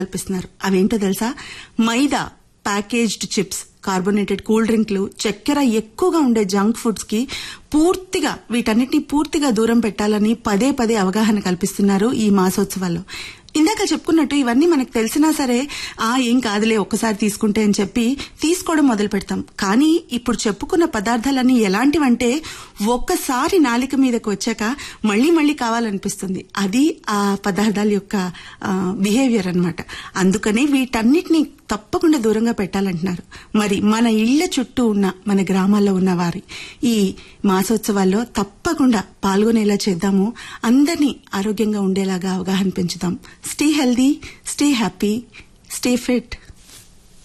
కల్పిస్తున్నారు అవేంటో తెలుసా maida packaged chips carbonated cool డ్రింక్లు చక్కెర ఎక్కువగా ఉండే జంక్ ఫుడ్స్ కి పూర్తిగా వీటన్నిటిని పూర్తిగా దూరం పెట్టాలని పదే పదే అవగాహన కల్పిస్తున్నారు ఈ మాసోత్సవాల్లో ఇందాక చెప్పుకున్నట్టు ఇవన్నీ మనకు తెలిసినా సరే ఆ ఏం కాదులే ఒక్కసారి తీసుకుంటే అని చెప్పి తీసుకోవడం మొదలు పెడతాం కానీ ఇప్పుడు చెప్పుకున్న పదార్థాలన్నీ ఎలాంటివంటే ఒక్కసారి నాలిక మీదకి వచ్చాక మళ్ళీ మళ్ళీ కావాలనిపిస్తుంది అది ఆ పదార్థాల యొక్క బిహేవియర్ అన్నమాట అందుకనే వీటన్నిటిని తప్పకుండా దూరంగా పెట్టాలంటున్నారు మరి మన ఇళ్ల చుట్టూ ఉన్న మన గ్రామాల్లో ఉన్న వారి ఈ మాసోత్సవాల్లో తప్పకుండా పాల్గొనేలా చేద్దాము అందరినీ ఆరోగ్యంగా ఉండేలాగా అవగాహన పెంచుదాం stay healthy stay happy stay fit